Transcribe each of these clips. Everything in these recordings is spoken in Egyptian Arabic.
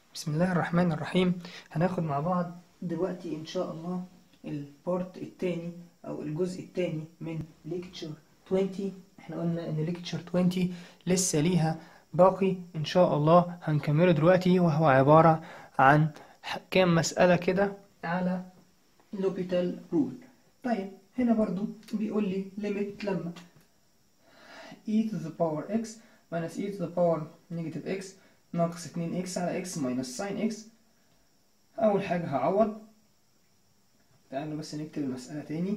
بسم الله الرحمن الرحيم هناخد مع بعض دلوقتي إن شاء الله البارت التاني أو الجزء التاني من ليكتشر 20 احنا قلنا إن ليكتشر 20 لسه ليها باقي إن شاء الله هنكمله دلوقتي وهو عبارة عن ح- كام مسألة كده على لوبيتال رول طيب هنا برضو بيقول لي limit لما e to the power x minus e to the power negative x ناقص 2x على x minus sin x أول حاجة هعوض تعالوا بس نكتب المسألة تاني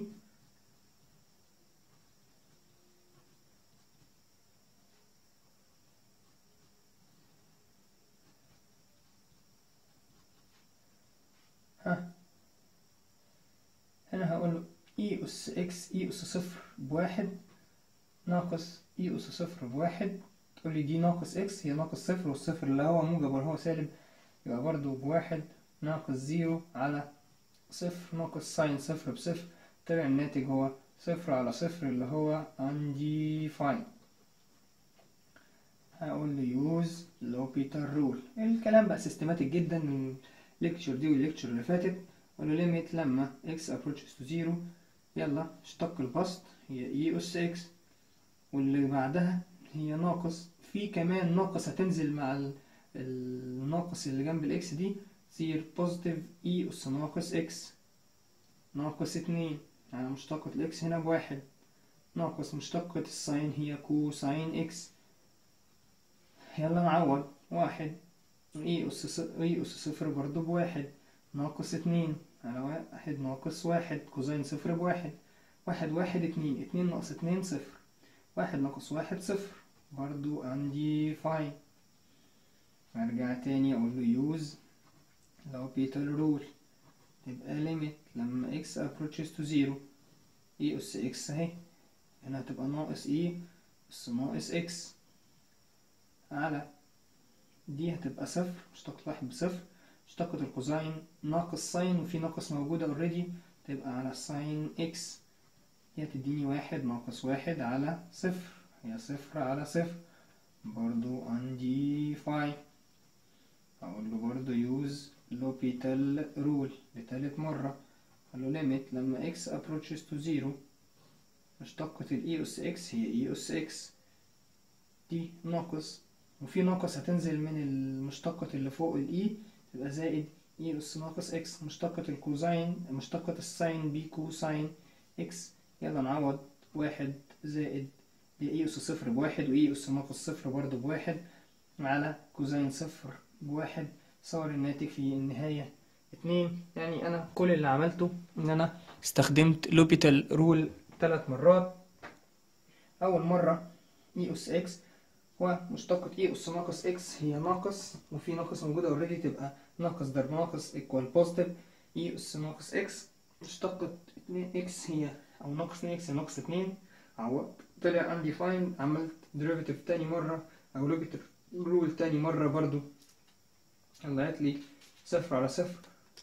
ها هنا هقول له e أس x e أس صفر بواحد ناقص e أس صفر بواحد تقول لي دي ناقص x هي ناقص صفر والصفر اللي هو موجب ولا هو سالب يبقى برضو بواحد ناقص زيرو على صفر ناقص ساين صفر بصفر طلع الناتج هو صفر على صفر اللي هو عندي فاين هقول له يوز لوبيتال رول الكلام بقى سيستماتيك جدا من الليكتشر دي والليكتشر اللي فاتت اقول له ليميت لما x approaches to zero يلا اشتق البسط هي e اس x واللي بعدها هي ناقص في كمان ناقص هتنزل مع ال- الناقص اللي جنب الاكس دي تصير بوزيتيف اي اس ناقص اكس ناقص اتنين يعني مشتقة الاكس هنا بواحد ناقص مشتقة الساين هي كوساين اكس يلا نعوض واحد اي اس ص- اي اس صفر برضو بواحد ناقص اتنين على واحد ناقص واحد كوزين صفر بواحد واحد واحد اتنين اتنين ناقص اتنين صفر واحد ناقص واحد صفر برضو عندي فاين ارجع تاني اقول له يوز لو بيتر رول تبقى ليميت لما x approaches to zero e اس x اهي هنا هتبقى ناقص e اس ناقص x على دي هتبقى صفر مشتقة واحد بصفر مشتقة الكوزين ناقص ساين وفي ناقص موجودة اوريدي تبقى على ساين x دي هتديني واحد ناقص واحد على صفر هي صفر على صفر برضو عندي فاي أقول له برضو يوز لوبيتال رول لتالت مرة أقول له limit لما x approaches to zero مشتقة ال e أس x هي e أس x دي ناقص وفي ناقص هتنزل من المشتقة اللي فوق ال e تبقى زائد e أس ناقص x مشتقة الكوزين مشتقة الساين بي كوساين x يلا نعوض واحد زائد اي اس صفر بواحد واي اس ناقص صفر برضه بواحد على كوزين صفر بواحد صار الناتج في النهاية اتنين يعني انا كل اللي عملته ان انا استخدمت لوبيتال رول ثلاث مرات اول مرة اي اس اكس ومشتقة اي اس ناقص اكس هي ناقص وفي ناقص موجودة اوريدي تبقى ناقص ضرب ناقص ايكوال بوزيتيف اي اس ناقص اكس مشتقة اتنين اكس هي او ناقص اتنين اكس هي ناقص اتنين عوضت طلع عندي فاين عملت ديريفيتيف تاني مرة أو لوبيتال رول تاني مرة برضو طلعت لي صفر على صفر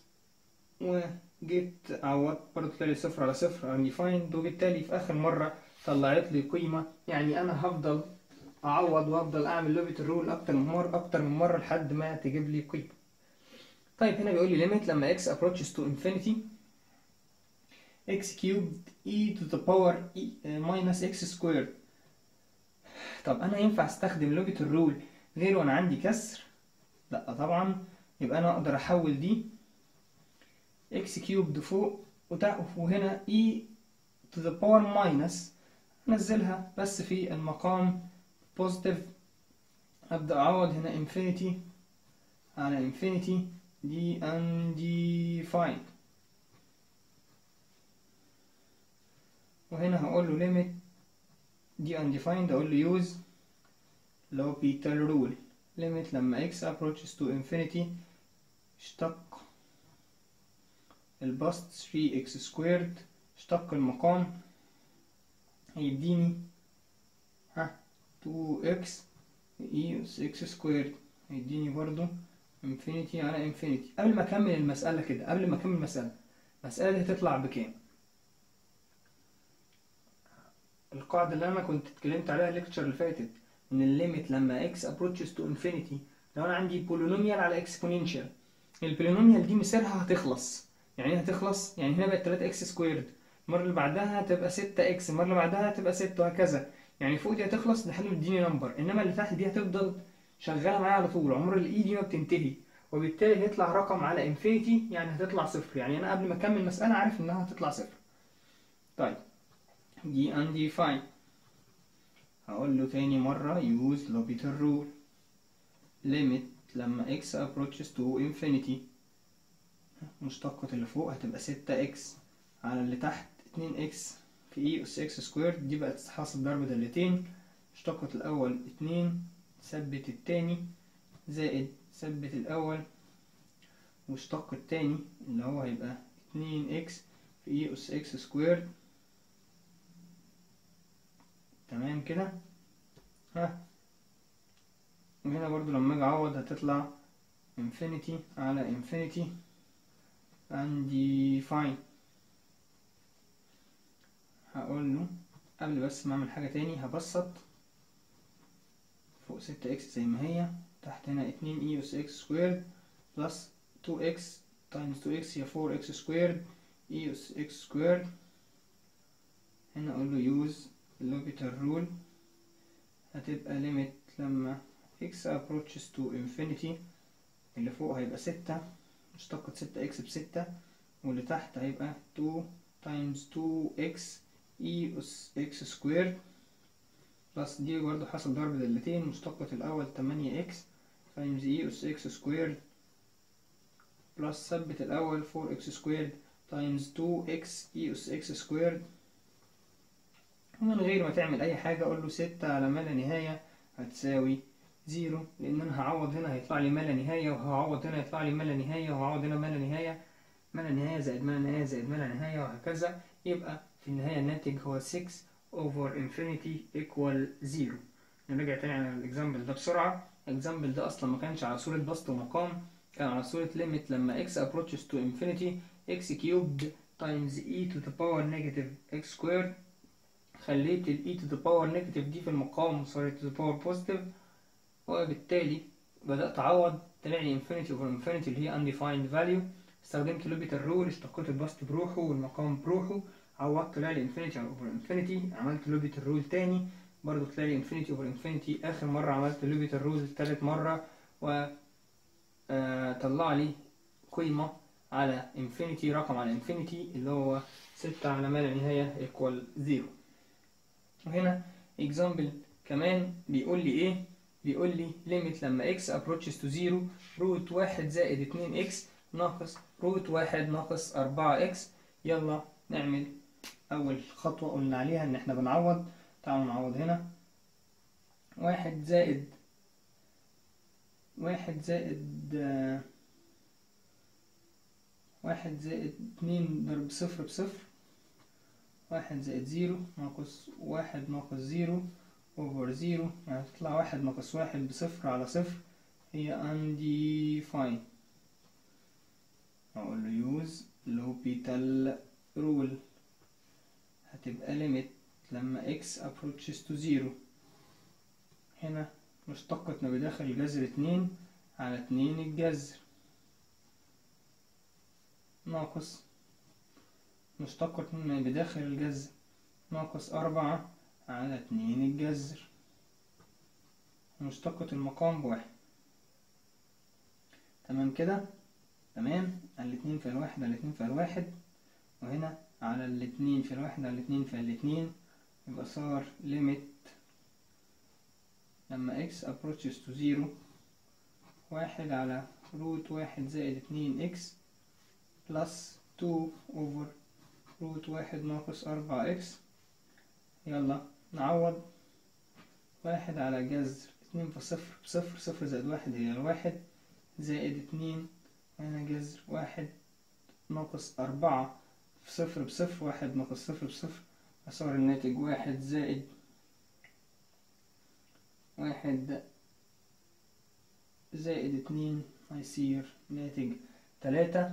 وجيت عوضت برضو طلع لي صفر على صفر عندي فاين وبالتالي في آخر مرة طلعت لي قيمة يعني أنا هفضل أعوض وأفضل أعمل لوبيتال رول أكتر من مرة أكتر من مرة لحد ما تجيب لي قيمة طيب هنا بيقول لي limit لما x approaches to infinity x cubed e to the power e minus x squared طب انا ينفع استخدم لوجة الرول غير وانا عندي كسر لا طبعا يبقى انا اقدر احول دي x cubed فوق وتع- وهنا e to the power minus انزلها بس في المقام positive ابدا اعوض هنا infinity على infinity دي undefined وهنا هقول له limit دي undefined اقول له use L'Hopital rule limit لما x approaches to infinity اشتق البسط 3x squared اشتق المقام هيديني ها 2x e x squared هيديني برضو infinity على infinity قبل ما اكمل المسألة كده قبل ما اكمل المسألة المسألة دي هتطلع بكام القاعدة اللي أنا كنت اتكلمت عليها الليكتشر اللي فاتت إن الليميت لما x approaches to infinity لو انا عندي بولينوميال على اكسبوننشال البولينوميال دي مسيرها هتخلص يعني ايه هتخلص يعني هنا بقت 3 اكس سكويرد المره اللي بعدها هتبقى 6 اكس المره اللي بعدها هتبقى 6 وهكذا يعني فوق دي هتخلص ده حلو يديني نمبر انما اللي تحت دي هتفضل شغاله معايا على طول عمر الاي دي ما بتنتهي وبالتالي هيطلع رقم على انفينيتي يعني هتطلع صفر يعني انا قبل ما اكمل مساله عارف انها هتطلع صفر طيب دي undefined هقول له تاني مرة use L'Hopital rule limit لما x approaches to infinity مشتقة اللي فوق هتبقى ستة x على اللي تحت اتنين x في e أس x سكوير دي بقت حاصل ضرب دالتين مشتقة الأول اتنين ثبت التاني زائد ثبت الأول واشتق التاني اللي هو هيبقى اتنين x في e أس x سكوير تمام كده ها وهنا برضو لما اجي اعوض هتطلع infinity على infinity عندي fine هقول له قبل بس ما اعمل حاجة تاني هبسط فوق ستة اكس زي ما هي تحت هنا اتنين اي اس اكس سكويرد بلس تو اكس تايمز تو اكس هي فور اكس سكويرد اي اس اكس سكويرد هنا اقول له يوز اللوبيتال رول هتبقى ليميت لما x approaches to infinity اللي فوق هيبقى ستة مشتقة ستة x بستة واللي تحت هيبقى 2 times 2x e أس x سكوير بلس دي برضه حصل ضرب دالتين مشتقة الأول تمانية x times e أس x سكوير بلس ثبت الأول 4x سكوير times 2x e أس x سكوير ومن غير ما تعمل أي حاجة أقول له ستة على ما لا نهاية هتساوي زيرو لأن أنا هعوض هنا هيطلع لي ما لا نهاية وهعوض هنا يطلع لي ما لا نهاية وهعوض هنا ما لا نهاية ما لا نهاية زائد ما لا نهاية زائد ما لا نهاية وهكذا يبقى في النهاية الناتج هو 6 over infinity equal 0 نرجع تاني على الإكزامبل ده بسرعة الإكزامبل ده أصلا ما كانش على صورة بسط ومقام كان على صورة limit لما x approaches to infinity x cubed times e to the power negative x squared خليت ال e to the power negative دي في المقام وصارت to the power positive وبالتالي بدأت أعوض طلع لي infinity over infinity اللي هي undefined value استخدمت لوبيتال رول اشتقيت البسط بروحه والمقام بروحه عوضت طلع لي infinity over infinity عملت لوبيتال رول تاني برضه طلع لي infinity over infinity آخر مرة عملت لوبيتال رول تالت مرة و آه طلع لي قيمة على infinity رقم على infinity اللي هو ستة على ما لا نهاية equal zero وهنا example كمان بيقول لي ايه بيقول لي limit لما x approaches to 0 روت واحد زائد اتنين x ناقص روت واحد ناقص أربعة x يلا نعمل أول خطوة قلنا عليها إن إحنا بنعوض تعالوا نعوض هنا واحد زائد واحد زائد آه، واحد زائد اتنين ضرب صفر بصفر واحد زائد زيرو ناقص واحد ناقص زيرو over زيرو يعني تطلع واحد ناقص واحد بصفر على صفر هي undefined أقول له use L'Hopital rule هتبقى limit لما x approaches to zero هنا مشتقة ما بداخل الجذر اتنين على اتنين الجذر ناقص مشتقة ما بداخل الجذر ناقص أربعة على اتنين الجذر مشتقة المقام بواحد تمام كده تمام على الاتنين في الواحد على الاتنين في الواحد وهنا على الاتنين في الواحد على الاتنين في الاتنين يبقى صار limit لما x approaches to zero واحد على روت واحد زائد اتنين x plus two over روت واحد ناقص أربعة x يلا نعوض واحد على جذر اتنين في صفر بصفر صفر زائد واحد هي الواحد زائد اتنين هنا جذر واحد ناقص أربعة في صفر بصفر واحد ناقص صفر بصفر فصار الناتج واحد زائد واحد زائد اتنين هيصير ناتج تلاتة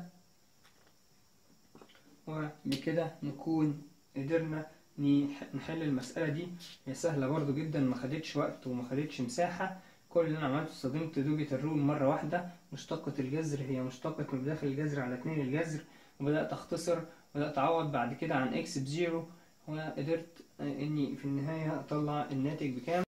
وبكده نكون قدرنا نح- نحل المسألة دي هي سهلة برضو جدا ما خدتش وقت وما خدتش مساحة كل اللي انا عملته استخدمت دوجة الرول مرة واحدة مشتقة الجذر هي مشتقة من داخل الجذر على اتنين الجذر وبدأت اختصر بدأت اعوض بعد كده عن اكس بزيرو وقدرت اني في النهاية اطلع الناتج بكام